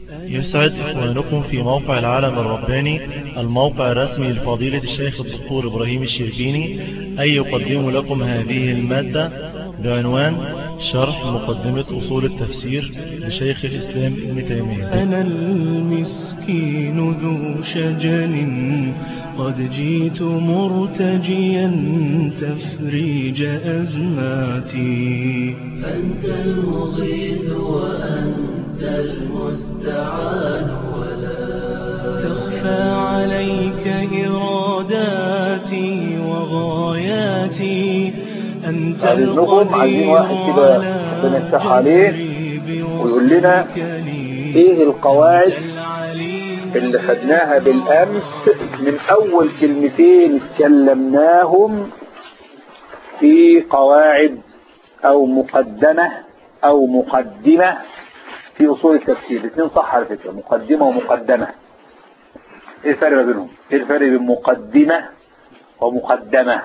يسعد إخوانكم في موقع العالم الرباني الموقع الرسمي لفضيلة الشيخ الدكتور إبراهيم الشربيني أن يقدم لكم هذه المادة بعنوان شرح مقدمة أصول التفسير لشيخ الإسلام ابن تيمية أنا المسكين ذو شجن قد جئت مرتجيا تفريج أزماتي أنت المغيث وأنت المستعان ولا تخفى عليك إراداتي وغاياتي أنت عايزينكم عايزين واحد كده ربنا يفتح عليه ويقول لنا ايه القواعد اللي خدناها بالامس من اول كلمتين اتكلمناهم في قواعد او مقدمة او مقدمة في اصول التفسير الاثنين صح على فكرة مقدمة ومقدمة ايه الفرق ما بينهم ايه الفرق بين مقدمة ومقدمة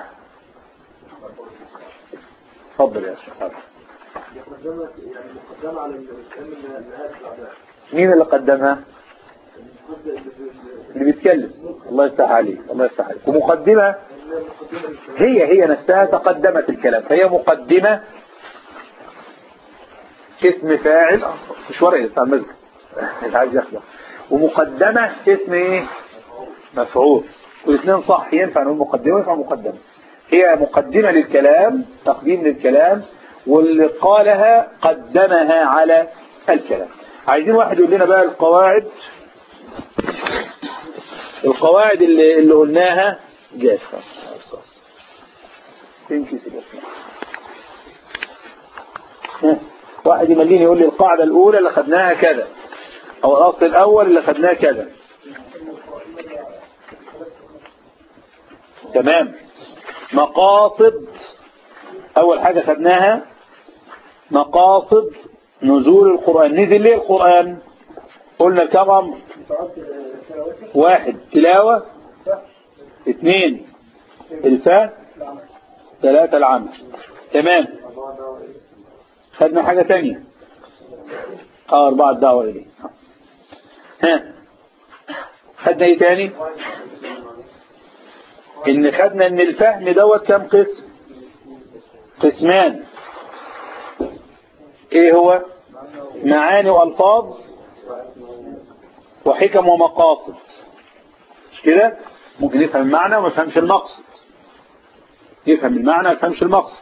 اتفضل يا شيخ مين اللي قدمها اللي بيتكلم الله يفتح عليك الله يفتح عليك ومقدمة هي هي نفسها تقدمت الكلام فهي مقدمة اسم فاعل مش ورقة بتاع المسجد مش عايز يخلق ومقدمة اسم ايه مفعول والاثنين صح ينفع نقول مقدمة وينفع مقدمة هي مقدمة للكلام تقديم للكلام واللي قالها قدمها على الكلام عايزين واحد يقول لنا بقى القواعد القواعد اللي, اللي قلناها جافة تنكس الاسماء واحد يمليني يقول لي القاعدة الأولى اللي خدناها كذا أو الأصل الأول اللي خدناه كذا تمام مقاصد أول حاجة خدناها مقاصد نزول القرآن نزل ليه القرآن قلنا كم أمر واحد تلاوة اثنين الفهم ثلاثة العمل تمام خدنا حاجة تانية اه أربعة الدعوة إليه ها خدنا ايه تاني ان خدنا ان الفهم دوت كم قسم قسمان ايه هو معاني والفاظ وحكم ومقاصد مش كده ممكن يفهم المعنى وما يفهمش المقصد يفهم المعنى وما يفهمش المقصد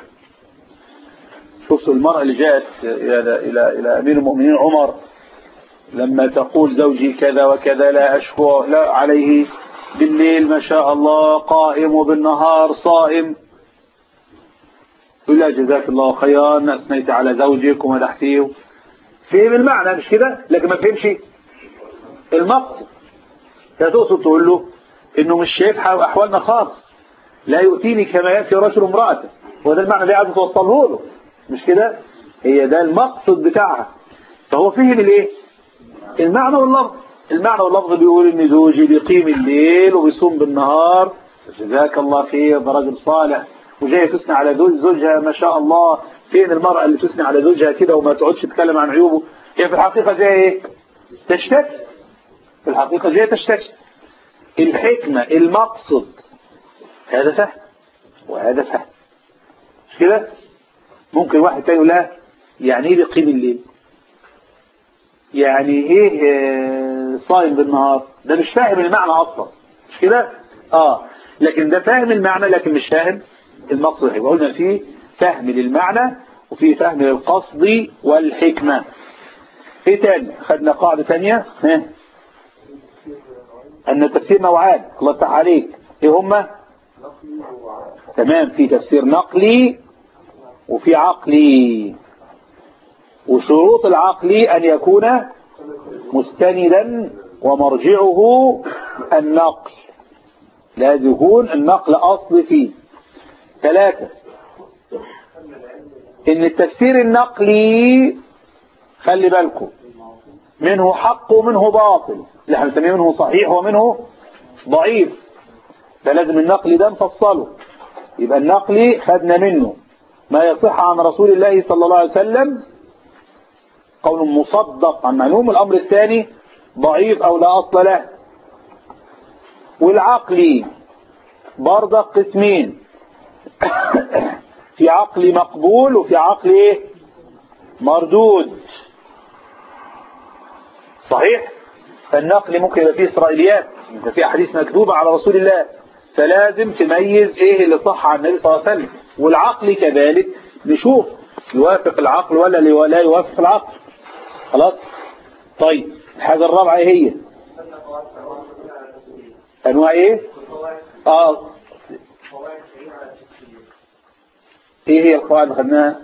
شفتوا المرأة اللي جاءت إلى, إلى, إلى أمير المؤمنين عمر لما تقول زوجي كذا وكذا لا أشكو لا عليه بالليل ما شاء الله قائم وبالنهار صائم يقول لها جزاك الله خيرا أثنيت على زوجك ومدحتيه فهم المعنى مش كده لكن ما فهمش المقصد تقصد تقول له انه مش شايف احوالنا خالص لا يؤتيني كما يأتي رجل امرأته وده المعنى اللي عايز توصله له مش كده هي ده المقصد بتاعها فهو فهم الايه المعنى واللفظ المعنى واللفظ بيقول ان زوجي بيقيم الليل وبيصوم بالنهار جزاك الله خير ده راجل صالح وجاي تثني على زوجها ما شاء الله فين المرأة اللي تثني على زوجها كده وما تقعدش تتكلم عن عيوبه هي في الحقيقة جاية ايه تشتكي في الحقيقة جاية تشتكي الحكمة المقصد هذا فهم وهذا فهم مش كده ممكن واحد تاني يقول لها يعني ايه بيقيم الليل يعني ايه صايم بالنهار ده مش فاهم المعنى اصلا مش كده اه لكن ده فاهم المعنى لكن مش فاهم المقصد يبقى قلنا فيه فهم للمعنى وفيه فهم للقصد والحكمة ايه تاني خدنا قاعدة تانية ها ان التفسير نوعان الله يفتح عليك ايه هما تمام في تفسير نقلي وفي عقلي وشروط العقلي ان يكون مستندا ومرجعه النقل لازم يكون النقل اصل فيه ثلاثة ان التفسير النقلي خلي بالكم منه حق ومنه باطل اللي احنا بنسميه منه صحيح ومنه ضعيف فلازم النقل ده نفصله يبقى النقلي خدنا منه ما يصح عن رسول الله صلى الله عليه وسلم قول مصدق عن معلوم الأمر الثاني ضعيف أو لا أصل له والعقلي برضك قسمين في عقل مقبول وفي عقل ايه مردود صحيح فالنقل ممكن يبقى فيه إسرائيليات يبقى فيه أحاديث مكذوبة على رسول الله فلازم تميز ايه اللي صح عن النبي صلى الله عليه وسلم والعقل كذلك نشوف يوافق العقل ولا لا يوافق العقل خلاص طيب الحاجة الرابعة ايه هي انواع ايه اه ايه هي القواعد اللي خدناها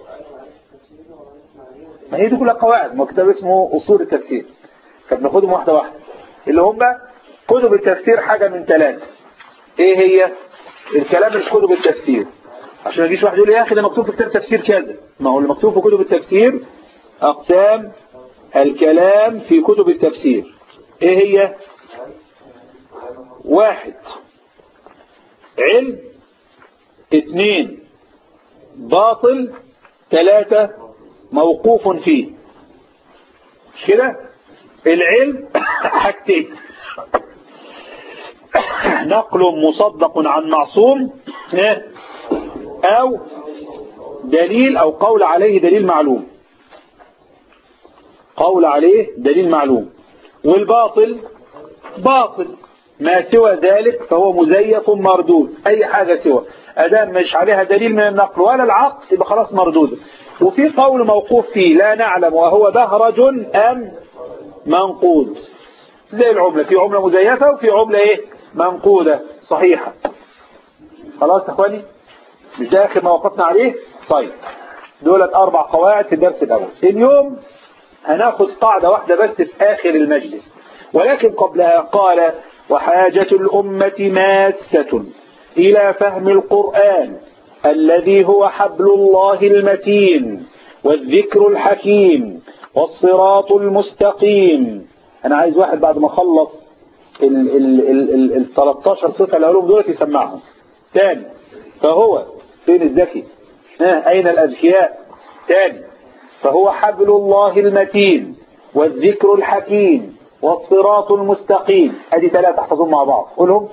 ما هي دي كلها قواعد ما كتاب اسمه اصول التفسير كانت ناخدهم واحده واحده اللي هم كتب التفسير حاجه من ثلاثه ايه هي الكلام في كتب التفسير عشان ما يجيش واحد يقول لي يا اخي ده مكتوب في كتاب تفسير كذا ما هو اللي مكتوب في كتب التفسير اقسام الكلام في كتب التفسير ايه هي واحد علم اثنين باطل ثلاثة موقوف فيه مش كده العلم حاجتين نقل مصدق عن معصوم او دليل او قول عليه دليل معلوم قول عليه دليل معلوم والباطل باطل ما سوى ذلك فهو مزيف مردود اي حاجة سوى ادام مش عليها دليل من النقل ولا العقل يبقى خلاص مردود وفي قول موقوف فيه لا نعلم وهو بهرج ام منقود زي العملة في عملة مزيفة وفي عملة ايه منقودة صحيحة خلاص يا اخواني مش ده اخر ما وقفنا عليه طيب دولت اربع قواعد في الدرس الاول اليوم هناخد قاعدة واحدة بس في اخر المجلس ولكن قبلها قال وحاجة الأمة ماسة إلى فهم القرآن الذي هو حبل الله المتين والذكر الحكيم والصراط المستقيم أنا عايز واحد بعد ما خلص ال ال ال ال ال 13 صفة اللي هقولهم دول يسمعهم تاني فهو فين الذكي ها أين الأذكياء تاني فهو حبل الله المتين والذكر الحكيم والصراط المستقيم ادي ثلاثة احفظهم مع بعض قولهم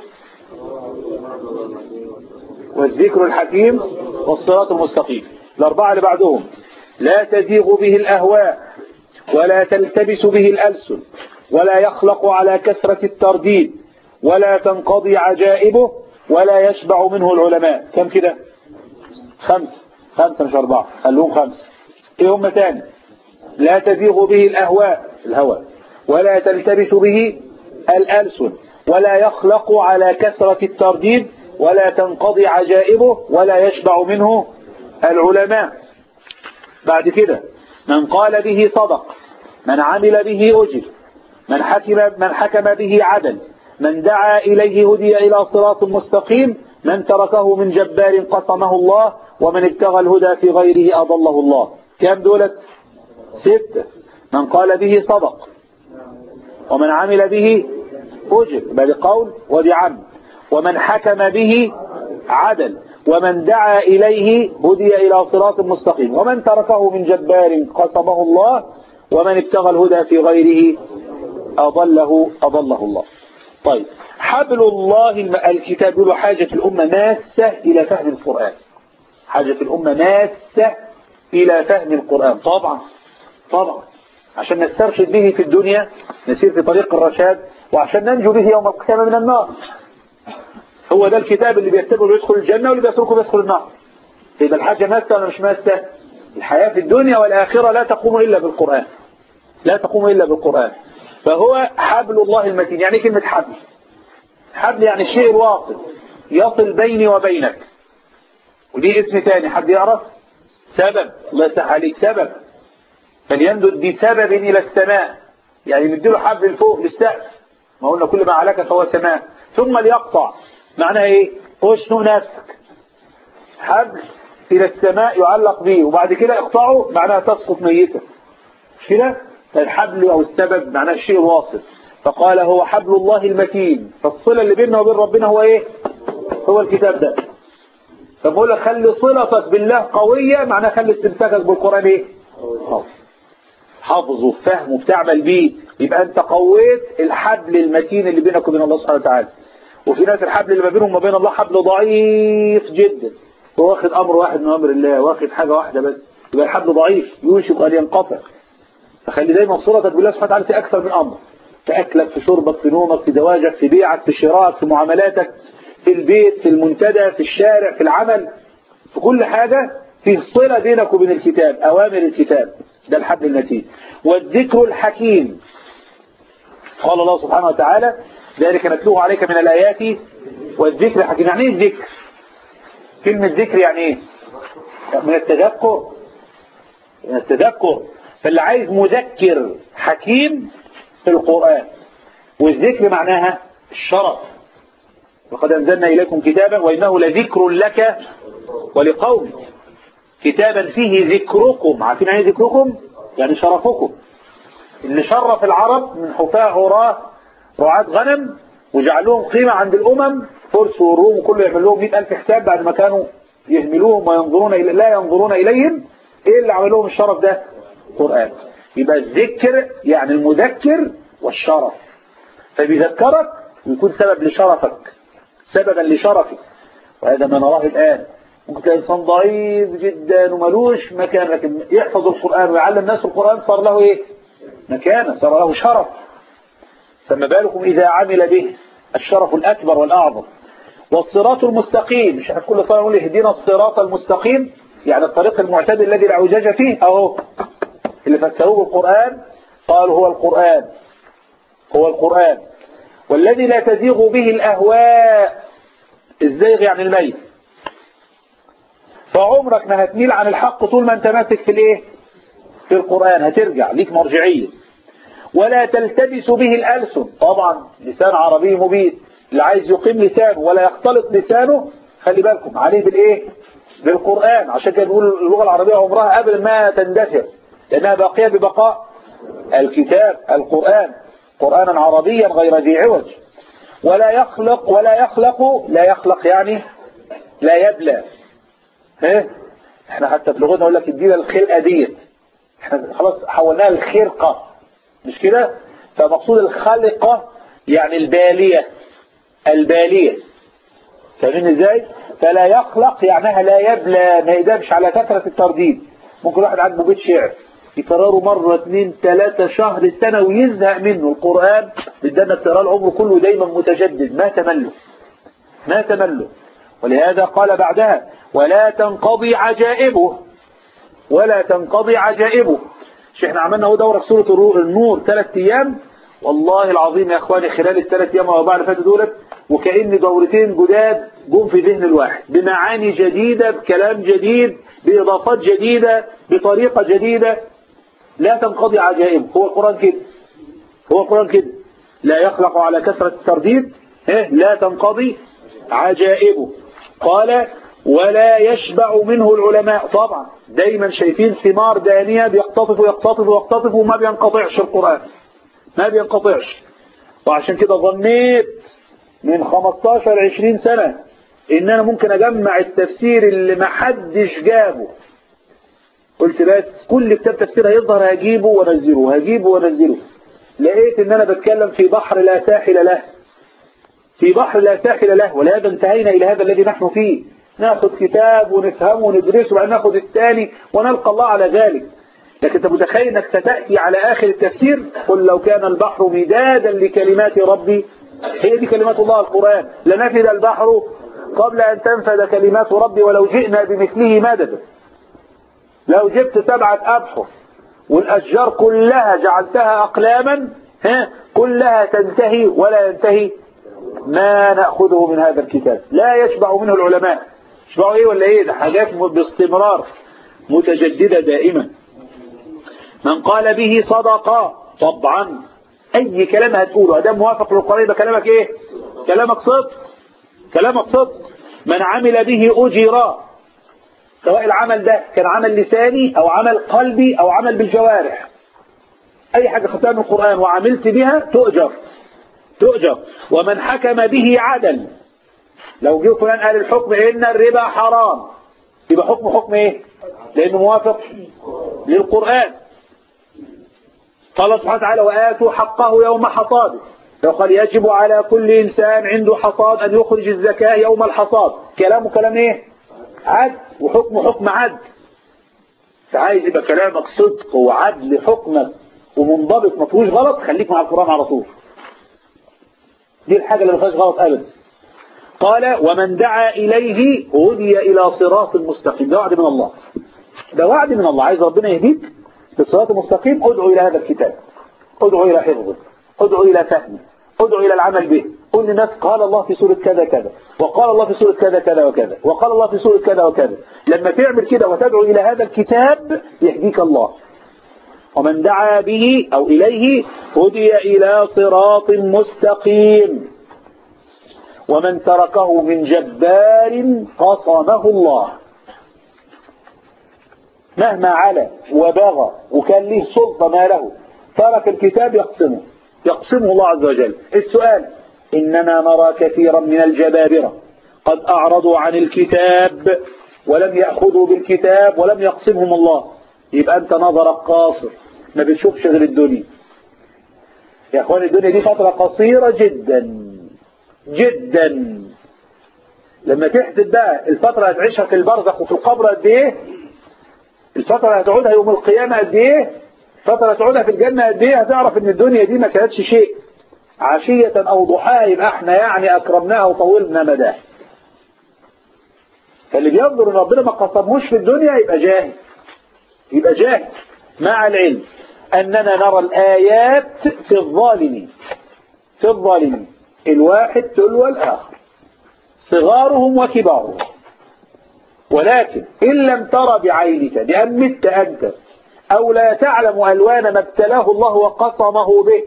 والذكر الحكيم والصراط المستقيم الأربعة اللي بعدهم لا تزيغ به الأهواء ولا تلتبس به الألسن ولا يخلق على كثرة الترديد ولا تنقضي عجائبه ولا يشبع منه العلماء كم كده خمسة خمسة مش أربعة خلوهم خمسة ايه هم تاني لا تزيغ به الأهواء الهوى ولا تلتبس به الألسن ولا يخلق على كثرة الترديد ولا تنقضي عجائبه ولا يشبع منه العلماء بعد كده من قال به صدق من عمل به أجر من حكم, من حكم به عدل من دعا إليه هدي إلى صراط مستقيم من تركه من جبار قصمه الله ومن ابتغى الهدى في غيره أضله الله كم دولت ستة من قال به صدق ومن عمل به أجر بل قول وبعمل ومن حكم به عدل ومن دعا إليه هدي إلى صراط مستقيم ومن تركه من جبار قصمه الله ومن ابتغى الهدى في غيره أضله أضله الله طيب حبل الله الكتاب يقول حاجة الأمة ماسة إلى فهم القرآن حاجة الأمة ماسة إلى فهم القرآن طبعا طبعا عشان نسترشد به في الدنيا نسير في طريق الرشاد وعشان ننجو به يوم القيامة من النار هو ده الكتاب اللي بيتبعه يدخل الجنة واللي بيتركه بيدخل النار يبقى الحاجة ماسة ولا مش ماسة الحياة في الدنيا والآخرة لا تقوم إلا بالقرآن لا تقوم إلا بالقرآن فهو حبل الله المتين يعني كلمة حبل حبل يعني الشيء الواصل يصل بيني وبينك ودي اسم تاني حد يعرف سبب الله يسح عليك سبب فليمدد بسبب إلى السماء يعني نديله حبل فوق للسقف ما قلنا كل ما عليك فهو سماء ثم ليقطع معناها ايه اشنو نفسك حبل إلى السماء يعلق به وبعد كده اقطعه معناها تسقط ميتة مش كده فالحبل أو السبب معناه الشيء الواصل فقال هو حبل الله المتين فالصلة اللي بيننا وبين ربنا هو ايه هو الكتاب ده فبقول لك خلي صلتك بالله قوية معناه خلي استمساكك بالقرآن ايه قوي حافظه وفهمه بتعمل بيه يبقى انت قويت الحبل المتين اللي بينك وبين الله سبحانه وتعالى وفي ناس الحبل اللي ما بينهم وما بين الله حبل ضعيف جدا هو واخد امر واحد من امر الله واخد حاجه واحده بس يبقى الحبل ضعيف يوشك ان ينقطع فخلي دايما صلتك بالله سبحانه وتعالى في اكثر من امر في اكلك في شربك في نومك في زواجك في بيعك في شرائك في معاملاتك في البيت في المنتدى في الشارع في العمل في كل حاجة فيه صلة بينك وبين الكتاب أوامر الكتاب ده الحبل المتين والذكر الحكيم قال الله سبحانه وتعالى ذلك نتلوه عليك من الآيات والذكر الحكيم يعني ايه الذكر كلمة ذكر يعني ايه من التذكر من التذكر فاللي عايز مذكر حكيم في القرآن والذكر معناها الشرف وقد أنزلنا إليكم كتابا وإنه لذكر لك ولقومك كتابا فيه ذكركم عارفين يعني ذكركم يعني شرفكم اللي شرف العرب من حفاة عراة رعاة غنم وجعلوهم قيمة عند الأمم فرس والروم وكله يعمل لهم 100000 حساب بعد ما كانوا يهملوهم وينظرون إلى لا ينظرون إليهم إيه اللي عمل لهم الشرف ده قرآن يبقى الذكر يعني المذكر والشرف فبيذكرك ويكون سبب لشرفك سببا لشرفك وهذا ما نراه الآن ممكن تلاقي إنسان ضعيف جدا وملوش مكان لكن يحفظ القرآن ويعلم الناس القرآن صار له إيه مكانه صار له شرف فما بالكم إذا عمل به الشرف الأكبر والأعظم والصراط المستقيم مش احنا كل صلاة نقول اهدنا الصراط المستقيم يعني الطريق المعتدل الذي لا اعوجاج فيه أهو اللي فسروه القرآن قالوا هو القرآن هو القرآن والذي لا تزيغ به الأهواء الزيغ يعني الميل فعمرك ما هتميل عن الحق طول ما انت ماسك في الايه في القرآن هترجع ليك مرجعية ولا تلتبس به الألسن طبعا لسان عربي مبين اللي عايز يقيم لسانه ولا يختلط لسانه خلي بالكم عليه بالايه بالقرآن عشان كده بيقول اللغة العربية عمرها قبل ما تندثر لأنها باقية ببقاء الكتاب القرآن قرآنا عربيا غير ذي عوج ولا يخلق ولا يخلق لا يخلق يعني لا يبلى ايه احنا حتى في لغتنا اقول لك ادينا الخلقه ديت احنا خلاص حولناها الخرقه مش كده فمقصود الخلقه يعني الباليه الباليه فاهمين ازاي فلا يخلق يعنيها لا يبلى ما يدامش على كثره الترديد ممكن واحد عنده بيت شعر يكرره مرة اثنين ثلاثة شهر سنة ويزهق منه القرآن بدنا ترى العمر كله دايما متجدد ما تمله ما تمله ولهذا قال بعدها ولا تنقضي عجائبه ولا تنقضي عجائبه مش احنا عملنا هو دورة في سورة النور ثلاث ايام والله العظيم يا اخواني خلال الثلاث ايام او بعد فاتوا دولت وكأن دورتين جداد جم في ذهن الواحد بمعاني جديدة بكلام جديد بإضافات جديدة بطريقة جديدة لا تنقضي عجائب هو القرآن كده هو القرآن كده لا يخلق على كثرة الترديد لا تنقضي عجائبه قال ولا يشبع منه العلماء طبعا دايما شايفين ثمار دانية بيقتطفوا يقتطفوا يقتطفوا وما بينقطعش القرآن ما بينقطعش وعشان كده ظنيت من 15 20 سنة ان انا ممكن اجمع التفسير اللي ما حدش جابه قلت بس كل كتاب تفسير هيظهر هجيبه وانزله هجيبه وانزله لقيت ان انا بتكلم في بحر لا ساحل له في بحر لا ساحل له ولهذا انتهينا الى هذا الذي نحن فيه ناخذ كتاب ونفهمه وندرسه وبعدين ناخذ الثاني ونلقى الله على ذلك لكن انت متخيل انك ستاتي على اخر التفسير قل لو كان البحر مدادا لكلمات ربي هي دي كلمات الله القران لنفد البحر قبل ان تنفذ كلمات ربي ولو جئنا بمثله مددا لو جبت سبعة أبحر والأشجار كلها جعلتها أقلاما ها كلها تنتهي ولا ينتهي ما نأخذه من هذا الكتاب لا يشبع منه العلماء يشبعوا ايه ولا ايه ده حاجات باستمرار متجددة دائما من قال به صدقة طبعا اي كلام هتقوله ده موافق للقرآن يبقى كلامك ايه كلامك صدق كلامك صدق من عمل به أجرا سواء العمل ده كان عمل لساني او عمل قلبي او عمل بالجوارح اي حاجة خدتها من القرآن وعملت بها تؤجر تؤجر ومن حكم به عدل لو جه فلان قال الحكم ان الربا حرام يبقى حكم حكم ايه لانه موافق للقرآن قال سبحانه وتعالى وآتوا حقه يوم حصاده وقال يجب على كل إنسان عنده حصاد أن يخرج الزكاة يوم الحصاد كلامه كلام إيه عدل وحكم حكم عدل فعايز يبقى كلامك صدق وعدل حكمك ومنضبط ما فيهوش غلط خليك مع القرآن على طول دي الحاجة اللي ما فيهاش غلط أبدا قال ومن دعا إليه هدي إلى صراط مستقيم ده وعد من الله ده وعد من الله عايز ربنا يهديك للصراط المستقيم ادعو إلى هذا الكتاب ادعو إلى حفظه ادعو إلى فهمه ادعو إلى العمل به قل للناس قال الله في سورة كذا كذا وقال الله في سورة كذا كذا وكذا وقال الله في سورة كذا وكذا لما تعمل كده وتدعو إلى هذا الكتاب يهديك الله ومن دعا به أو إليه هدي إلى صراط مستقيم ومن تركه من جبار قصمه الله مهما علا وبغى وكان له سلطة ما له ترك الكتاب يقسمه يقسمه الله عز وجل السؤال إننا نرى كثيرا من الجبابرة قد أعرضوا عن الكتاب ولم يأخذوا بالكتاب ولم يقسمهم الله يبقى أنت نظرك قاصر ما بتشوفش غير الدنيا يا أخوان الدنيا دي فترة قصيرة جدا جدا لما تحسب بقى الفترة هتعيشها في البرزخ وفي القبر قد ايه الفترة هتقعدها يوم القيامة قد ايه الفترة هتقعدها في الجنة قد ايه هتعرف ان الدنيا دي ما كانتش شيء عشية او ضحاها يبقى احنا يعني اكرمناها وطولنا مداها فاللي بينظر ان ربنا ما قسموش في الدنيا يبقى جاهل يبقى جاهل مع العلم اننا نرى الايات في الظالمين في الظالمين الواحد تلو الآخر صغارهم وكبارهم ولكن إن لم ترى بعينك بأن مت أنت أو لا تعلم ألوان ما ابتلاه الله وقصمه به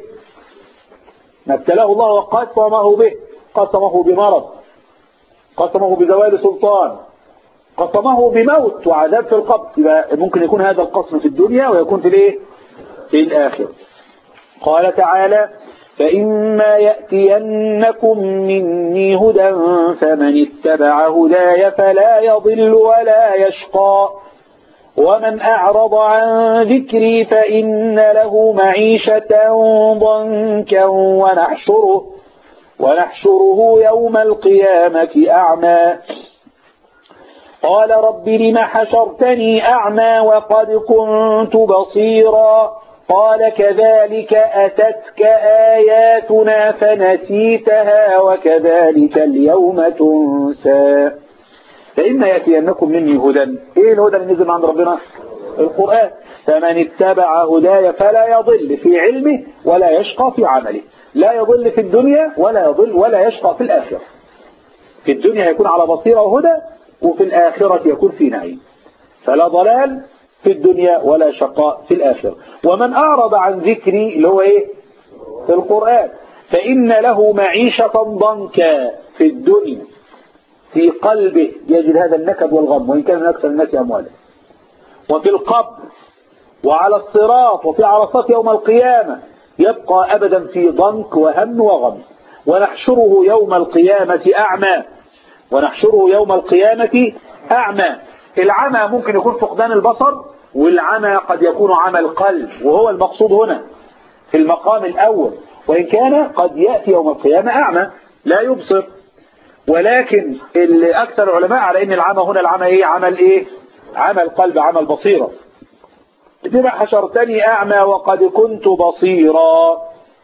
ما ابتلاه الله وقصمه به قصمه بمرض قصمه بزوال سلطان قصمه بموت وعذاب في القبر يبقى ممكن يكون هذا القصم في الدنيا ويكون في الايه في الآخرة قال تعالى فإما يأتينكم مني هدى فمن اتبع هداي فلا يضل ولا يشقى ومن أعرض عن ذكري فإن له معيشة ضنكا ونحشره ونحشره يوم القيامة أعمى قال رب لم حشرتني أعمى وقد كنت بصيرا قال كذلك أتتك آياتنا فنسيتها وكذلك اليوم تنسى فإما يأتينكم مني هدى إيه الهدى اللي نزل عند ربنا القرآن فمن اتبع هداي فلا يضل في علمه ولا يشقى في عمله لا يضل في الدنيا ولا يضل ولا يشقى في الآخرة في الدنيا يكون على بصيرة وهدى وفي الآخرة يكون في نعيم فلا ضلال في الدنيا ولا شقاء في الآخرة ومن أعرض عن ذكري اللي هو إيه في القرآن فإن له معيشة ضنكا في الدنيا في قلبه يجد هذا النكد والغم وإن كان من أكثر الناس أموالا وفي القبر وعلى الصراط وفي عرصات يوم القيامة يبقى أبدا في ضنك وهم وغم ونحشره يوم القيامة أعمى ونحشره يوم القيامة أعمى العمى ممكن يكون فقدان البصر والعمى قد يكون عمى القلب وهو المقصود هنا في المقام الأول وإن كان قد يأتي يوم القيامة أعمى لا يبصر ولكن أكثر العلماء على أن العمى هنا العمى إيه عمل إيه عمى القلب عمى البصيرة بما حشرتني أعمى وقد كنت بصيرا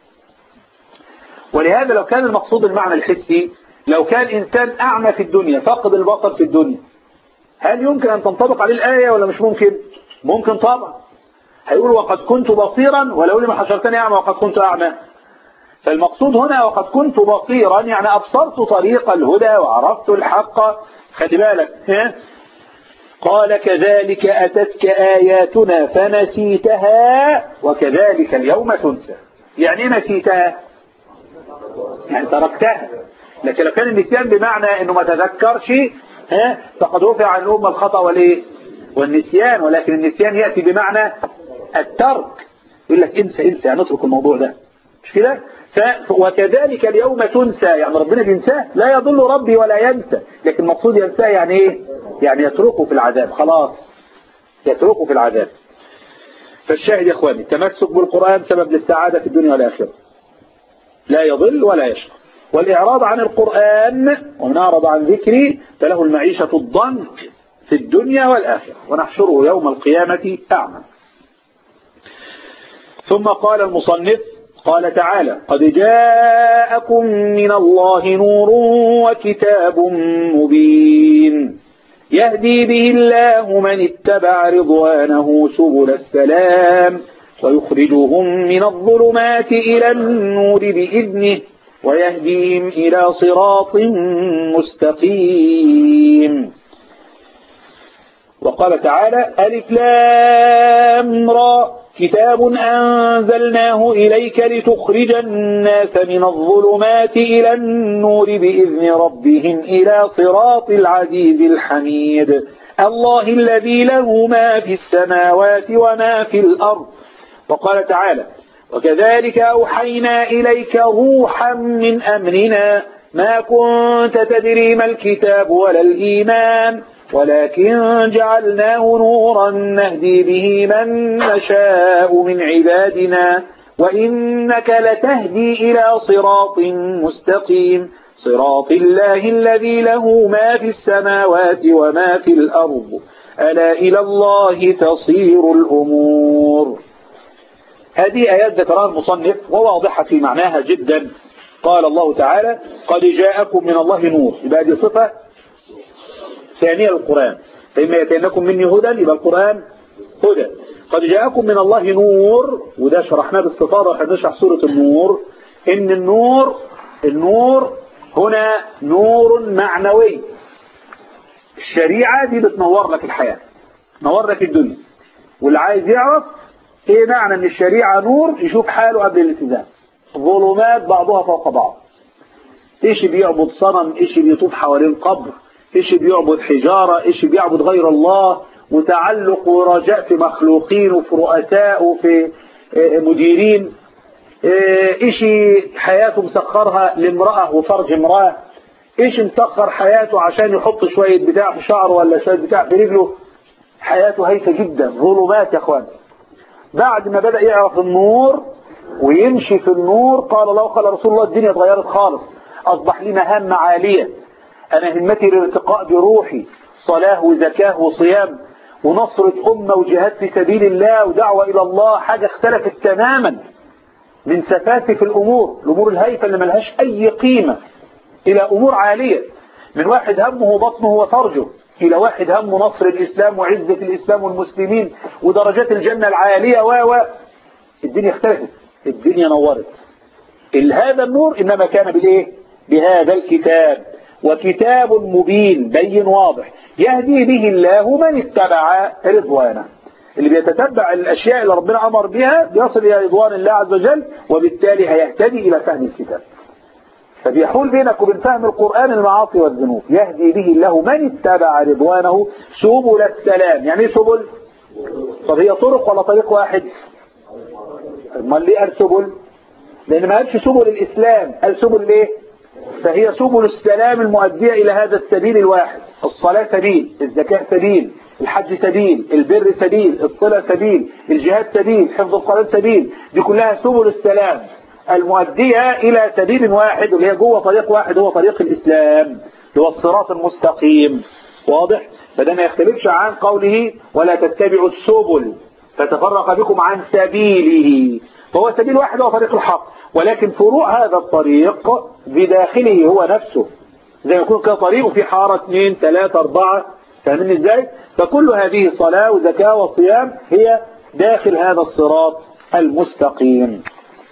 ولهذا لو كان المقصود المعنى الحسي لو كان إنسان أعمى في الدنيا فقد البصر في الدنيا هل يمكن أن تنطبق عليه الآية ولا مش ممكن ممكن طبعا هيقول وقد كنت بصيرا ولو لما حشرتني أعمى وقد كنت أعمى فالمقصود هنا وقد كنت بصيرا يعني أبصرت طريق الهدى وعرفت الحق خلي بالك ها؟ قال كذلك أتتك آياتنا فنسيتها وكذلك اليوم تنسى يعني ايه نسيتها يعني تركتها لكن لو كان النسيان بمعنى انه ما تذكرش ها فقد رفع عن الأمة الخطأ والايه والنسيان ولكن النسيان يأتي بمعنى الترك يقول لك انسى انسى يعني اترك الموضوع ده مش كده ف... وكذلك اليوم تنسى يعني ربنا بينساه لا يضل ربي ولا ينسى لكن المقصود ينساه يعني ايه يعني يتركه في العذاب خلاص يتركه في العذاب فالشاهد يا اخواني التمسك بالقرآن سبب للسعادة في الدنيا والآخرة لا يضل ولا يشقى والإعراض عن القرآن ومن أعرض عن ذكري فله المعيشة الضنك في الدنيا والآخرة ونحشره يوم القيامة أعمى ثم قال المصنف قال تعالى قد جاءكم من الله نور وكتاب مبين يهدي به الله من اتبع رضوانه سبل السلام ويخرجهم من الظلمات إلى النور بإذنه ويهديهم إلى صراط مستقيم وقال تعالى ألف لام را كتاب أنزلناه إليك لتخرج الناس من الظلمات إلى النور بإذن ربهم إلى صراط العزيز الحميد الله الذي له ما في السماوات وما في الأرض وقال تعالى وكذلك أوحينا إليك روحا من أمرنا ما كنت تدري ما الكتاب ولا الإيمان ولكن جعلناه نورا نهدي به من نشاء من عبادنا وإنك لتهدي إلى صراط مستقيم صراط الله الذي له ما في السماوات وما في الأرض ألا إلى الله تصير الأمور هذه آيات ذكرها المصنف وواضحة في معناها جدا قال الله تعالى قد جاءكم من الله نور يبقى دي صفة ثانية للقرآن فإما يتينكم مني هدى يبقى القرآن هدى قد جاءكم من الله نور وده شرحناه باستفاضة واحنا بنشرح سورة النور إن النور النور هنا نور معنوي الشريعة دي بتنور لك الحياة تنور لك الدنيا واللي عايز يعرف ايه معنى ان الشريعة نور يشوف حاله قبل الالتزام ظلمات بعضها فوق بعض ايش بيعبد صنم ايش بيطوف حوالين قبر ايش بيعبد حجارة ايش بيعبد غير الله وتعلق ورجاء في مخلوقين وفي رؤساء وفي مديرين ايش حياته مسخرها لامرأة وفرج امرأة ايش مسخر حياته عشان يحط شوية بتاع في شعره ولا شوية بتاع في رجله حياته هيفة جدا ظلمات يا اخوان بعد ما بدأ يعرف النور ويمشي في النور قال الله قال رسول الله الدنيا اتغيرت خالص أصبح لي مهام عالية أنا همتي الارتقاء بروحي صلاة وزكاة وصيام ونصرة أمة وجهاد في سبيل الله ودعوة إلى الله حاجة اختلفت تماما من سفاسف الأمور الأمور الهيفة اللي ملهاش أي قيمة إلى أمور عالية من واحد همه بطنه وفرجه إلى واحد همه نصر الإسلام وعزة الإسلام والمسلمين ودرجات الجنة العالية و و الدنيا اختلفت الدنيا نورت هذا النور إنما كان بالإيه بهذا الكتاب وكتاب مبين بين واضح يهدي به الله من اتبع رضوانه اللي بيتتبع الأشياء اللي ربنا أمر بها بيصل إلى رضوان الله عز وجل وبالتالي هيهتدي إلى فهم الكتاب فبيحول بينك وبين فهم القرآن المعاصي والذنوب يهدي به الله من اتبع رضوانه سبل السلام يعني ايه سبل طب هي طرق ولا طريق واحد امال ليه قال سبل لان ما قالش سبل الاسلام قال سبل ليه فهي سبل السلام المؤدية الى هذا السبيل الواحد الصلاة سبيل الزكاة سبيل الحج سبيل البر سبيل الصلة سبيل الجهاد سبيل حفظ القرآن سبيل دي كلها سبل السلام المؤدية إلى سبيل واحد اللي هي جوه طريق واحد هو طريق الإسلام اللي هو الصراط المستقيم واضح فده ما يختلفش عن قوله ولا تتبعوا السبل فتفرق بكم عن سبيله فهو سبيل واحد هو طريق الحق ولكن فروع هذا الطريق بداخله هو نفسه زي ما يكون كطريق في حارة اثنين ثلاثة أربعة فاهمين ازاي فكل هذه صلاة وزكاة وصيام هي داخل هذا الصراط المستقيم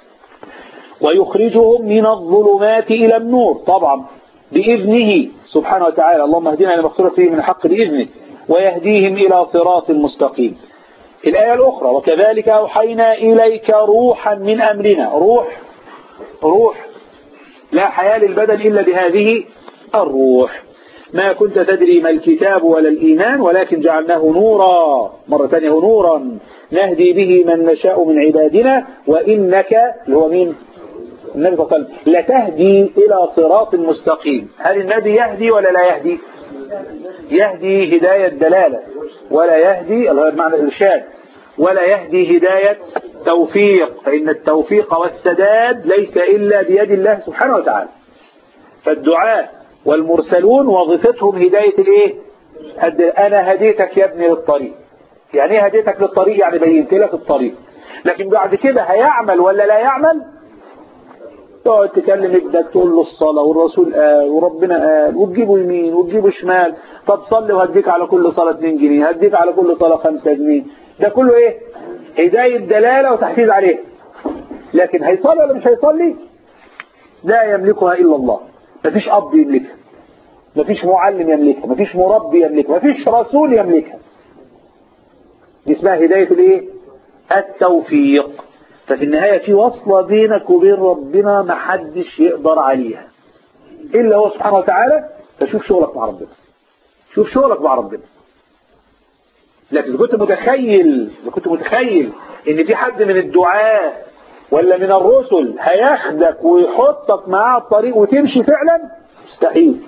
ويخرجهم من الظلمات إلى النور طبعا بإذنه سبحانه وتعالى اللهم اهدنا لما اختلف فيه من الحق بإذنه ويهديهم إلى صراط مستقيم الآية الأخرى وكذلك أوحينا إليك روحا من أمرنا روح روح لا حياة للبدن إلا بهذه الروح ما كنت تدري ما الكتاب ولا الإيمان ولكن جعلناه نورا مرة ثانية نورا نهدي به من نشاء من عبادنا وإنك اللي هو مين النبي صلى الله عليه وسلم لتهدي إلى صراط مستقيم هل النبي يهدي ولا لا يهدي يهدي هداية دلالة ولا يهدي معنى الإرشاد ولا يهدي هداية توفيق فإن التوفيق والسداد ليس إلا بيد الله سبحانه وتعالى فالدعاء والمرسلون وظيفتهم هداية الايه هد- انا هديتك يا ابني للطريق يعني ايه هديتك للطريق يعني بينت لك الطريق لكن بعد كده هيعمل ولا لا يعمل تقعد تكلم ابنك تقول له الصلاة والرسول قال وربنا قال وتجيبه يمين وتجيبه شمال طب صلي وهديك على كل صلاة 2 جنيه هديك على كل صلاة 5 جنيه ده كله ايه هداية دلالة وتحفيز عليه لكن هيصلي ولا مش هيصلي لا يملكها إلا الله مفيش أب يملكها مفيش معلم يملكها مفيش مربي يملكها مفيش رسول يملكها دي اسمها هداية الايه التوفيق ففي النهاية في وصلة بينك وبين ربنا محدش يقدر عليها إلا هو سبحانه وتعالى فشوف شغلك مع ربنا شوف شغلك مع ربنا لكن إذا كنت متخيل إذا كنت متخيل إن في حد من الدعاء ولا من الرسل هياخدك ويحطك معاه الطريق وتمشي فعلا مستحيل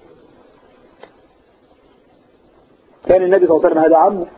كان النبي صلى الله عليه وسلم هذا عمه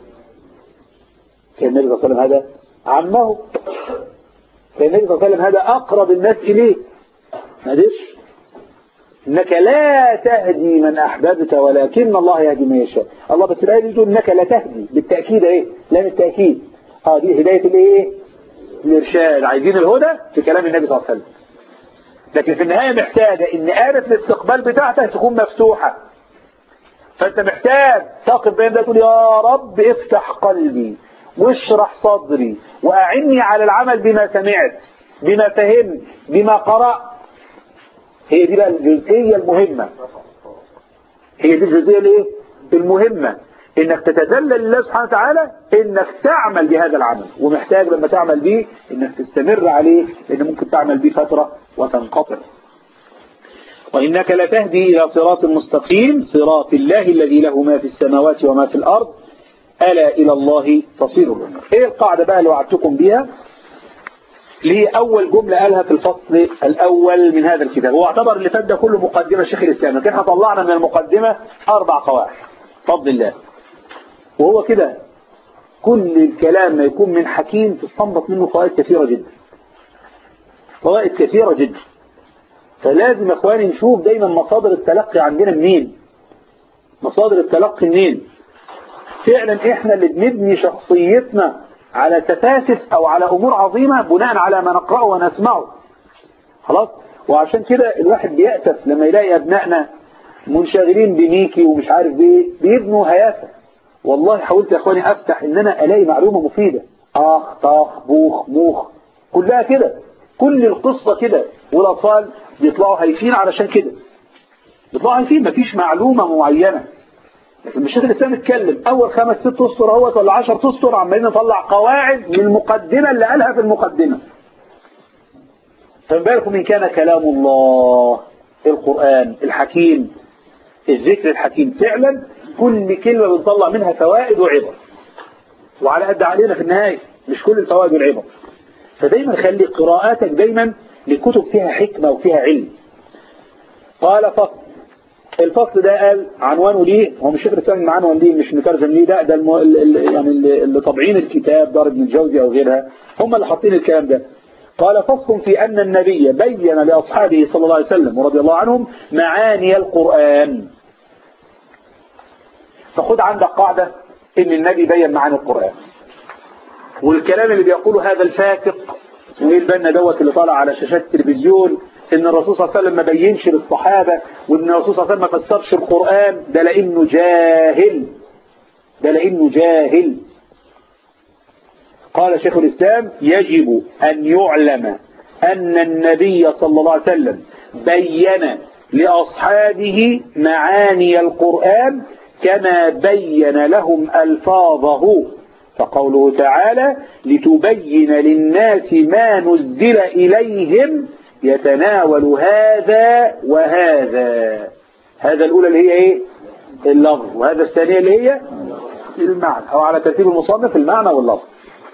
كان النبي صلى الله عليه وسلم هذا عمه كان النبي صلى الله عليه وسلم هذا أقرب الناس إليه ما ديش إنك لا تهدي من أحببت ولكن الله يهدي من يشاء الله بس الآية دي تقول إنك لا تهدي بالتأكيد إيه لام التأكيد اه دي هداية الإيه الإرشاد عايزين الهدى في كلام النبي صلى الله عليه وسلم لكن في النهاية محتاجة إن آلة الاستقبال بتاعتك تكون مفتوحة فأنت محتاج تقف بين ده تقول يا رب افتح قلبي واشرح صدري وأعني على العمل بما سمعت بما فهمت بما قرأت هي دي بقى الجزئية المهمة هي دي الجزئية الايه المهمة انك تتدلل لله سبحانه وتعالى انك تعمل بهذا العمل ومحتاج لما تعمل به انك تستمر عليه لان ممكن تعمل به فترة وتنقطع وإنك لتهدي إلى صراط مستقيم صراط الله الذي له ما في السماوات وما في الأرض ألا إلى الله تصير الأمور إيه القاعدة بقى اللي وعدتكم بيها ليه أول جملة قالها في الفصل الأول من هذا الكتاب هو اعتبر اللي فات ده كله مقدمة شيخ الإسلام لكن احنا طلعنا من المقدمة أربع قواعد فضل الله وهو كده كل الكلام ما يكون من حكيم تستنبط منه فوائد كثيرة جدا فوائد كثيرة جدا فلازم يا اخواني نشوف دايما مصادر التلقي عندنا منين مصادر التلقي منين فعلا احنا اللي بنبني شخصيتنا على تفاسف او على امور عظيمة بناء على ما نقرأه ونسمعه خلاص وعشان كده الواحد بيأسف لما يلاقي ابنائنا منشغلين بميكي ومش عارف بايه بيبنوا هيافة والله حاولت يا اخواني افتح ان انا الاقي معلومة مفيدة اخ طاخ بوخ موخ كلها كده كل القصة كده والاطفال بيطلعوا هايفين علشان كده بيطلعوا هايفين مفيش معلومة معينة لكن مش شيخ الاسلام اتكلم اول خمس ست اسطر اهوت ولا 10 اسطر عمالين نطلع قواعد من المقدمة اللي قالها في المقدمة فما بالكم ان كان كلام الله القرآن الحكيم الذكر الحكيم فعلا كل كلمة بنطلع منها فوائد وعبر وعلى قد علينا في النهاية مش كل الفوائد والعبر فدايما خلي قراءاتك دايما لكتب فيها حكمة وفيها علم قال فصل الفصل ده قال عنوانه ليه هو مش فكرة ثاني عنوان ليه مش مترجم ليه ده ده الم... ال... ال... يعني اللي اللي طابعين الكتاب دار ابن الجوزي او غيرها هم اللي حاطين الكلام ده قال فصل في أن النبي بين لأصحابه صلى الله عليه وسلم ورضي الله عنهم معاني القرآن فخد عندك قاعدة ان النبي بين معاني القرآن والكلام اللي بيقوله هذا الفاسق اسمه ايه البنا دوت اللي طالع على شاشات التلفزيون ان الرسول صلى الله عليه وسلم ما بينش للصحابة وان الرسول صلى الله عليه وسلم ما فسرش القرآن ده لانه جاهل ده لانه جاهل قال شيخ الاسلام يجب ان يعلم ان النبي صلى الله عليه وسلم بين لأصحابه معاني القرآن كما بين لهم ألفاظه فقوله تعالى لتبين للناس ما نزل إليهم يتناول هذا وهذا هذا الأولى اللي هي إيه اللفظ وهذا الثانية اللي هي المعنى أو على ترتيب المصنف المعنى واللفظ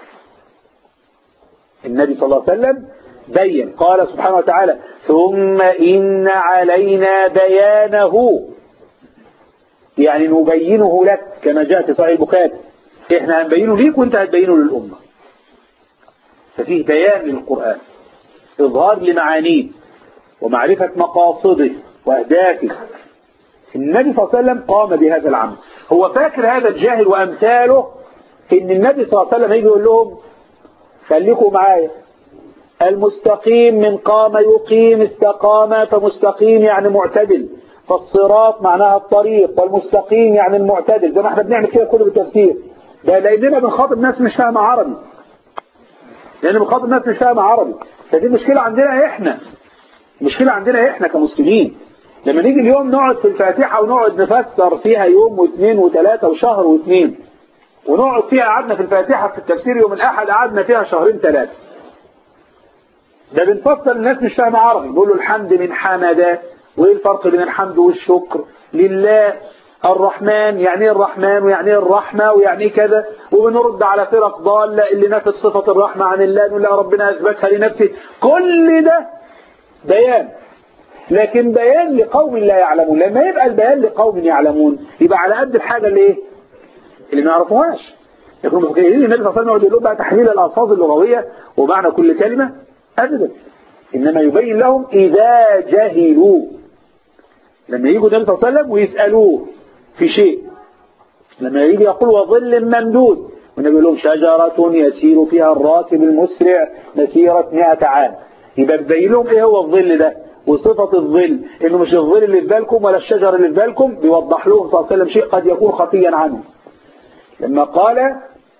النبي صلى الله عليه وسلم بين قال سبحانه وتعالى ثم إن علينا بيانه يعني نبينه لك كما جاء في صحيح البخاري احنا هنبينه ليك وانت هتبينه للأمة ففيه بيان للقرآن إظهار لمعانيه ومعرفة مقاصده وأهدافه النبي صلى الله عليه وسلم قام بهذا العمل هو فاكر هذا الجاهل وأمثاله إن النبي صلى الله عليه وسلم يجي يقول لهم خليكم معايا المستقيم من قام يقيم استقام فمستقيم يعني معتدل فالصراط معناها الطريق والمستقيم يعني المعتدل زي ما احنا بنعمل كده كله بالتفسير ده لاننا بنخاطب ناس مش فاهمه عربي لان بنخاطب ناس مش فاهمه عربي فدي مشكله عندنا احنا مشكله عندنا احنا كمسلمين لما نيجي اليوم نقعد في الفاتحه ونقعد نفسر فيها يوم واثنين وثلاثه وشهر واثنين ونقعد فيها قعدنا في الفاتحه في التفسير يوم الاحد قعدنا فيها شهرين ثلاثه ده بنفسر الناس مش فاهمه عربي بيقول له الحمد من حمد وايه الفرق بين الحمد والشكر لله الرحمن يعني ايه الرحمن ويعني ايه الرحمة ويعني ايه كذا وبنرد على فرق ضالة اللي نفت صفة الرحمة عن الله نقول لا ربنا اثبتها لنفسه كل ده بيان لكن بيان لقوم لا يعلمون لما يبقى البيان لقوم يعلمون يبقى على قد الحاجة اللي ايه اللي ما يعرفوهاش يكونوا مفكرين النبي صلى الله عليه وسلم يقعد يقول لهم بقى تحليل الالفاظ اللغوية ومعنى كل كلمة ابدا انما يبين لهم اذا جهلوا لما يجوا النبي صلى الله عليه وسلم ويسألوه في شيء لما يجي يقول وظل ممدود والنبي يقول لهم شجرة يسير فيها الراكب المسرع مسيرة 100 عام يبقى بيبين لهم ايه هو الظل ده وصفة الظل انه مش الظل اللي في بالكم ولا الشجر اللي في بالكم بيوضح لهم صلى الله عليه وسلم شيء قد يكون خفيا عنه لما قال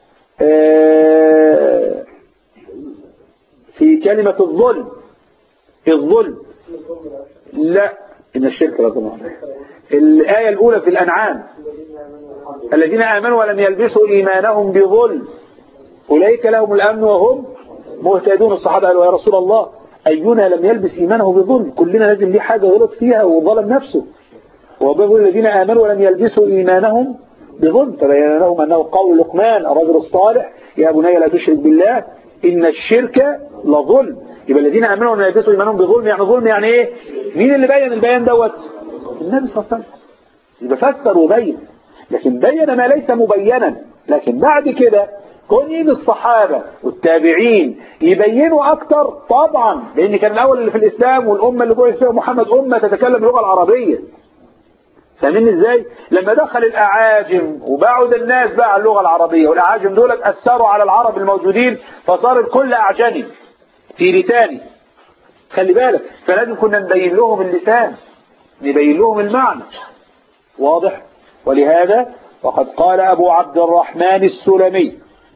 آه في كلمة الظلم الظلم لا إن الشرك لظلم الآية الأولى في الأنعام الذين آمنوا ولم يلبسوا إيمانهم بظلم أولئك لهم الأمن وهم مهتدون الصحابة قالوا يا رسول الله أينا لم يلبس إيمانه بظلم كلنا لازم ليه حاجة غلط فيها وظلم نفسه وبيقول الذين آمنوا ولم يلبسوا إيمانهم بظلم فبين لهم أنه قول لقمان الرجل الصالح يا بني لا تشرك بالله إن الشرك لظلم يبقى الذين آمنوا ولم يلبسوا إيمانهم بظلم يعني ظلم يعني إيه مين اللي بين البيان دوت النبي صلى الله عليه وسلم يبقى فسر وبين لكن بين ما ليس مبينا لكن بعد كده كون يجي الصحابة والتابعين يبينوا أكتر طبعا لأن كان الأول اللي في الإسلام والأمة اللي بعث فيها محمد أمة تتكلم اللغة العربية فاهمين ازاي لما دخل الأعاجم وبعد الناس بقى على اللغة العربية والأعاجم دول أثروا على العرب الموجودين فصار الكل أعجمي في لساني خلي بالك فلازم كنا نبين لهم اللسان نبين لهم المعنى واضح ولهذا وقد قال أبو عبد الرحمن السلمي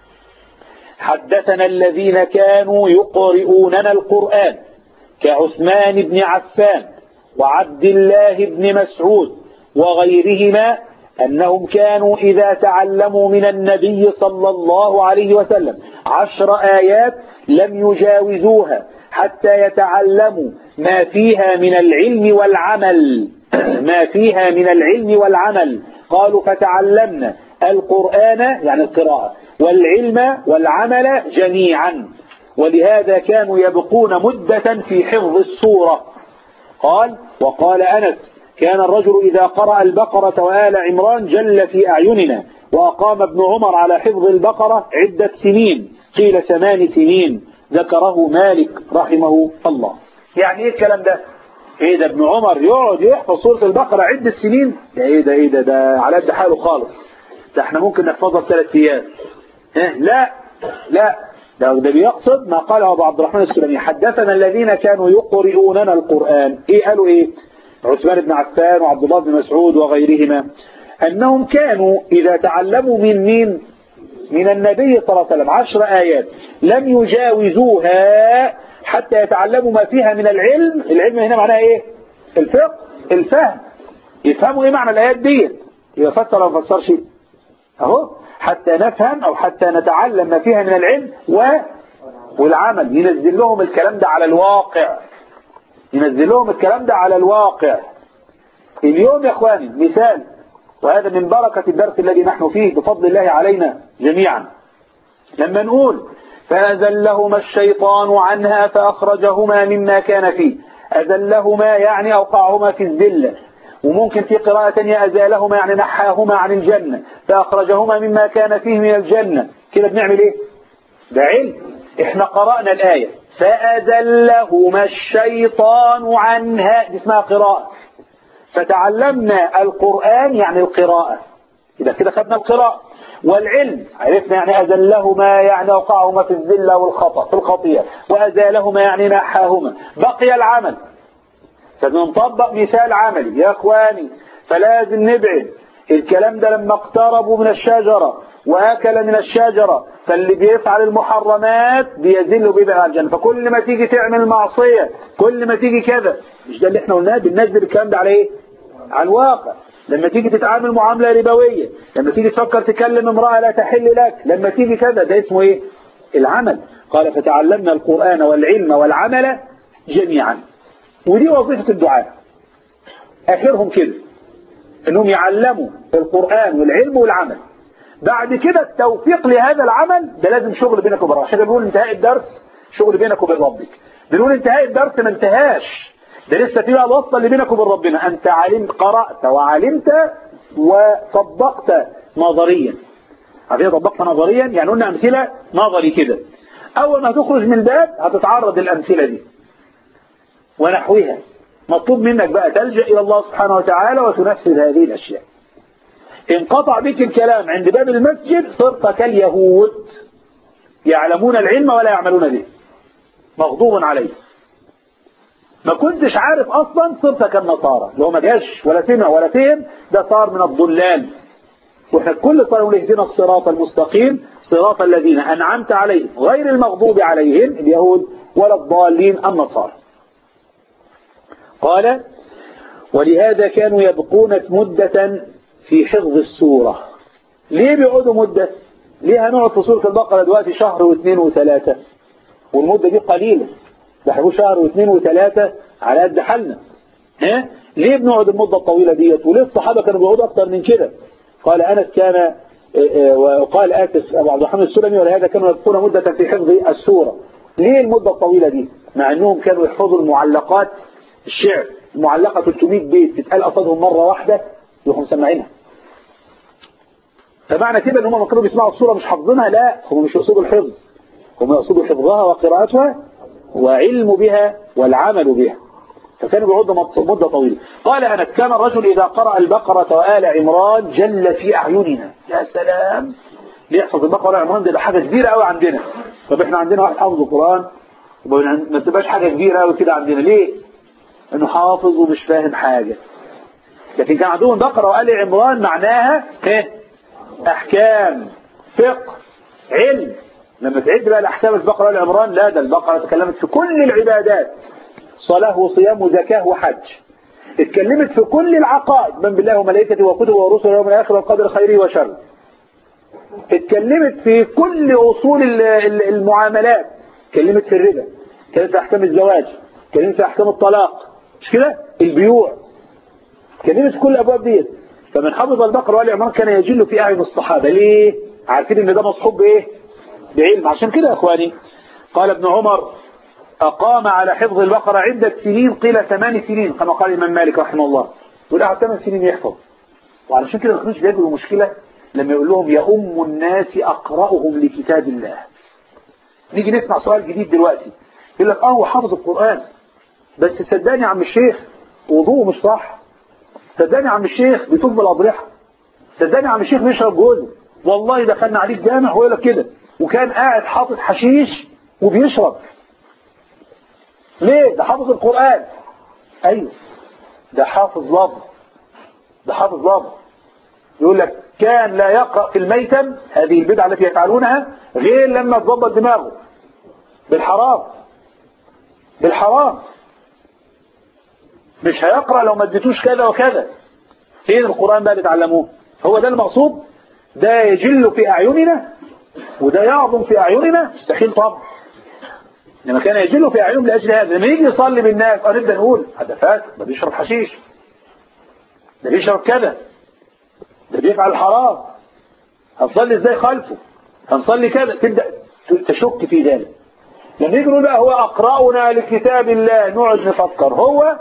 حدثنا الذين كانوا يقرؤوننا القرآن كعثمان بن عفان وعبد الله بن مسعود وغيرهما أنهم كانوا إذا تعلموا من النبي صلى الله عليه وسلم عشر آيات لم يجاوزوها حتى يتعلموا ما فيها من العلم والعمل ما فيها من العلم والعمل قالوا فتعلمنا القرآن يعني القراءة والعلم والعمل جميعا ولهذا كانوا يبقون مدة في حفظ السورة قال وقال أنس كان الرجل إذا قرأ البقرة وآل عمران جل في أعيننا وأقام ابن عمر على حفظ البقرة عدة سنين قيل ثمان سنين ذكره مالك رحمه الله يعني ايه الكلام ده ايه ده ابن عمر يقعد يحفظ سورة البقرة عدة سنين ده ايه ده ايه ده ده على قد حاله خالص ده احنا ممكن نحفظها في ثلاث ايام اه لا لا ده, ده بيقصد ما قاله ابو عبد الرحمن السلمي حدثنا الذين كانوا يقرؤوننا القرآن ايه قالوا ايه عثمان بن عفان وعبد الله بن مسعود وغيرهما انهم كانوا اذا تعلموا من مين من النبي صلى الله عليه وسلم عشر آيات لم يجاوزوها حتى يتعلموا ما فيها من العلم العلم هنا معناها ايه الفقه الفهم يفهموا ايه معنى الآيات ديت يفسر او فسرش اهو حتى نفهم او حتى نتعلم ما فيها من العلم و والعمل ينزل لهم الكلام ده على الواقع ينزل لهم الكلام ده على الواقع اليوم يا اخواني مثال وهذا من بركة الدرس الذي نحن فيه بفضل الله علينا جميعا لما نقول فأزلهما الشيطان عنها فأخرجهما مما كان فيه أزلهما يعني أوقعهما في الذلة وممكن في قراءة تانية أزالهما يعني نحاهما عن الجنة فأخرجهما مما كان فيه من الجنة كده بنعمل إيه ده علم إحنا قرأنا الآية فأزلهما الشيطان عنها دي اسمها قراءة فتعلمنا القرآن يعني القراءة إذا كده خدنا القراءة والعلم عرفنا يعني أزلهما يعني أوقعهما في الذلة والخطأ في الخطيئة وأزالهما يعني نحاهما بقي العمل فبنطبق مثال عملي يا اخواني فلازم نبعد الكلام ده لما اقتربوا من الشجرة واكل من الشجرة فاللي بيفعل المحرمات بيزل وبيبعد عن الجنة فكل ما تيجي تعمل معصية كل ما تيجي كذا مش ده اللي احنا قلناه بننزل الكلام ده على ايه على الواقع لما تيجي تتعامل معاملة ربوية لما تيجي تفكر تكلم امرأة لا تحل لك لما تيجي كذا ده اسمه ايه العمل قال فتعلمنا القرآن والعلم والعمل جميعا ودي وظيفة الدعاء آخرهم كده انهم يعلموا القرآن والعلم والعمل بعد كده التوفيق لهذا العمل ده لازم شغل بينك وبين ربك عشان بنقول انتهاء الدرس شغل بينك وبين ربك بنقول انتهاء الدرس ما انتهاش ده لسه في بقى الوصله اللي بينك وبين ربنا انت علمت قرأت وعلمت وطبقت نظريا عارفين طبقت نظريا يعني قلنا امثله نظري كده اول ما تخرج من الباب هتتعرض للامثله دي ونحوها مطلوب منك بقى تلجأ إلى الله سبحانه وتعالى وتنفذ هذه الأشياء انقطع بك الكلام عند باب المسجد صرت كاليهود يعلمون العلم ولا يعملون به مغضوب عليه ما كنتش عارف أصلا صرت كالنصارى لو ما جاش ولا سمع ولا فهم ده صار من الضلال واحنا كل صار نقول اهدنا الصراط المستقيم صراط الذين أنعمت عليهم غير المغضوب عليهم اليهود ولا الضالين النصارى قال ولهذا كانوا يبقون مدة في حفظ السورة ليه بيقعدوا مدة ليه هنقعد في سورة البقرة دلوقتي شهر واثنين وثلاثة والمدة دي قليلة ده شهر واثنين وثلاثة على قد حالنا ها ليه بنقعد المدة الطويلة ديت وليه الصحابة كانوا بيقعدوا أكتر من كده قال أنس كان وقال آسف أبو عبد الرحمن السلمي ولهذا كانوا يبقون مدة في حفظ السورة ليه المدة الطويلة دي مع أنهم كانوا يحفظوا المعلقات الشعر المعلقة 300 بيت تتقال قصادهم مرة واحدة يروحوا مسمعينها فمعنى كده ان هم لما كانوا بيسمعوا الصورة مش حافظينها لا هم مش يقصدوا الحفظ هم يقصدوا حفظها وقراءتها وعلم بها والعمل بها فكانوا بيقعدوا مدة طويلة قال أنس كان الرجل إذا قرأ البقرة وآل عمران جل في أعيننا يا سلام ليحفظ البقرة وآل عمران ده حاجة كبيرة قوي عندنا طب احنا عندنا واحد حافظ القرآن ما تبقاش حاجة كبيرة قوي كده عندنا ليه انه حافظ ومش فاهم حاجة لكن كان عندهم بقرة وآل عمران معناها ايه احكام فقه علم لما تعد بقى الاحكام البقرة وآل عمران لا ده البقرة تكلمت في كل العبادات صلاة وصيام وزكاة وحج اتكلمت في كل العقائد من بالله وملائكته وكتبه ورسله واليوم الاخر والقدر خيره وشره اتكلمت في كل اصول المعاملات اتكلمت في الربا اتكلمت في احكام الزواج اتكلمت في احكام الطلاق مش كده البيوع اتكلمت في كل الابواب ديت فمن حفظ البقره وال عمران كان يجل في اعين الصحابه ليه عارفين ان ده مصحوب بايه بعلم عشان كده يا اخواني قال ابن عمر أقام على حفظ البقرة عدة سنين قيل ثمان سنين كما قال الإمام مالك رحمه الله يقول قعد ثمان سنين يحفظ وعلشان كده ما كانوش بيجدوا مشكلة لما يقول لهم يا أم الناس أقرأهم لكتاب الله نيجي نسمع سؤال جديد دلوقتي يقول لك اه هو حافظ القرآن بس صدقني يا عم الشيخ وضوءه مش صح صدقني يا عم الشيخ بيطوف بالأضرحة صدقني يا عم الشيخ بيشرب جوزه والله دخلنا عليه الجامع ويقول لك كده وكان قاعد حاطط حشيش وبيشرب ليه ده حافظ القرآن ايوه ده حافظ لفظ ده حافظ لفظ يقول لك كان لا يقرأ في الميتم هذه البدعة التي يفعلونها غير لما تظبط دماغه بالحرام بالحرام مش هيقرأ لو ما اديتوش كذا وكذا فين القرآن بقى بيتعلموه هو ده المقصود ده يجل في أعيننا وده يعظم في أعيننا مستحيل طبعا لما كان يجل في أعينهم لأجل هذا لما يجي يصلي بالناس أو نبدأ نقول هذا فاسق ده بيشرب حشيش ده بيشرب كذا ده بيفعل حرام هنصلي ازاي خلفه هنصلي كذا تبدأ تشك في ذلك لما يجي نقول بقى هو أقرأنا لكتاب الله نقعد نفكر هو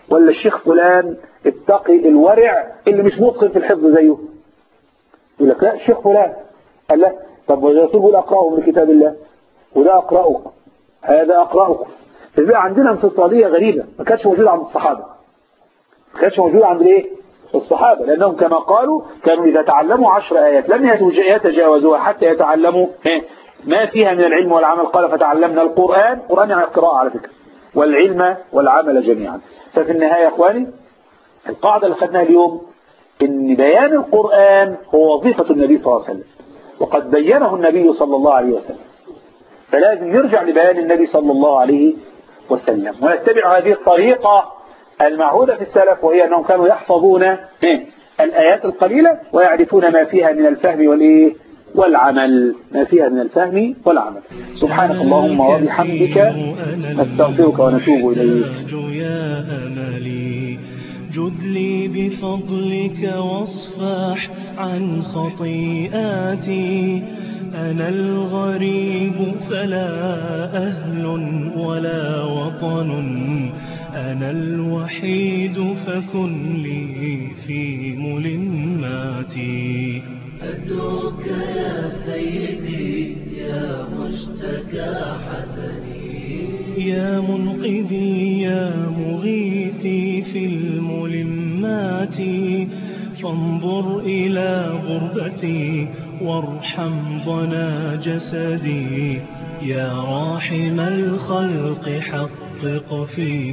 ولا الشيخ فلان اتقي الورع اللي مش متقن في الحفظ زيه يقول لك لا الشيخ فلان قال لا طب والرسول بيقول اقرأهم من كتاب الله وده اقرأكم هذا اقرأكم فبقى عندنا انفصالية غريبة ما كانتش موجودة عند الصحابة ما كانتش موجودة عند الايه الصحابة لأنهم كما قالوا كانوا إذا تعلموا عشر آيات لم يتجاوزوها حتى يتعلموا ما فيها من العلم والعمل قال فتعلمنا القرآن القرآن يعني القراءة على فكرة والعلم والعمل جميعا ففي النهاية يا إخواني القاعدة اللي خدناها اليوم إن بيان القرآن هو وظيفة النبي صلى الله عليه وسلم وقد بينه النبي صلى الله عليه وسلم فلازم نرجع لبيان النبي صلى الله عليه وسلم ونتبع هذه الطريقة المعهودة في السلف وهي أنهم كانوا يحفظون الآيات القليلة ويعرفون ما فيها من الفهم والإيه والعمل ما فيها من الفهم والعمل سبحانك اللهم وبحمدك نستغفرك ونتوب إليك يا أملي جد لي بفضلك واصفح عن خطيئاتي أنا الغريب فلا أهل ولا وطن أنا الوحيد فكن لي في ملماتي أدعوك يا سيدي يا مشتكى حزني يا منقذي يا مغيثي في الملمات فانظر إلى غربتي وارحم ضنا جسدي يا راحم الخلق حقق في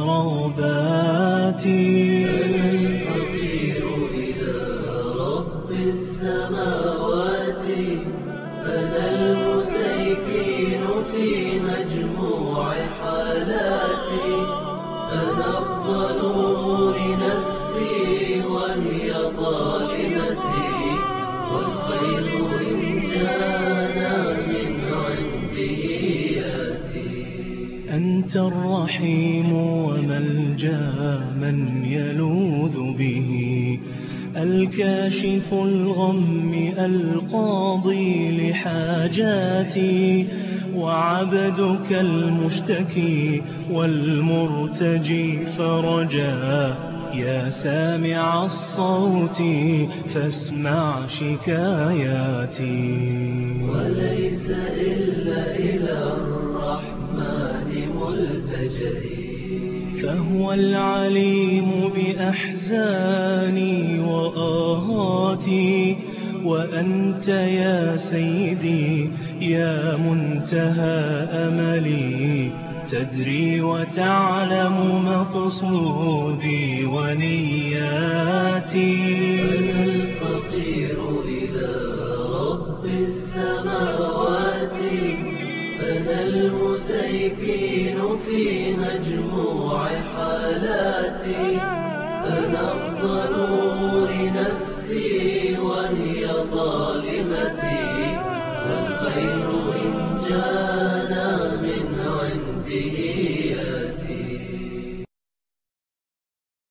كراباتي الفقير إلى رب السماوات أنا المسيكين في مجموع حالاتي أنا الظلوم لنفسي وهي ظالمتي والخير إن جانا من عنده ياتي أنت الرحيم وملجا من يلوذ به الكاشف الغم القاضي لحاجاتي وعبدك المشتكي والمرتجي فرجا يا سامع الصوت فاسمع شكاياتي وليس إلا إلى الرحمن ملتجئي فهو العليم بأحزاني وآهاتي وأنت يا سيدي يا منتهى أملي تدري وتعلم مقصودي ونياتي الفقير إلى رب السماوات أنا المسيكين في مجموع حالاتي أنا الظلوم لنفسي وهي ظالمتي والخير إن جانا من عنده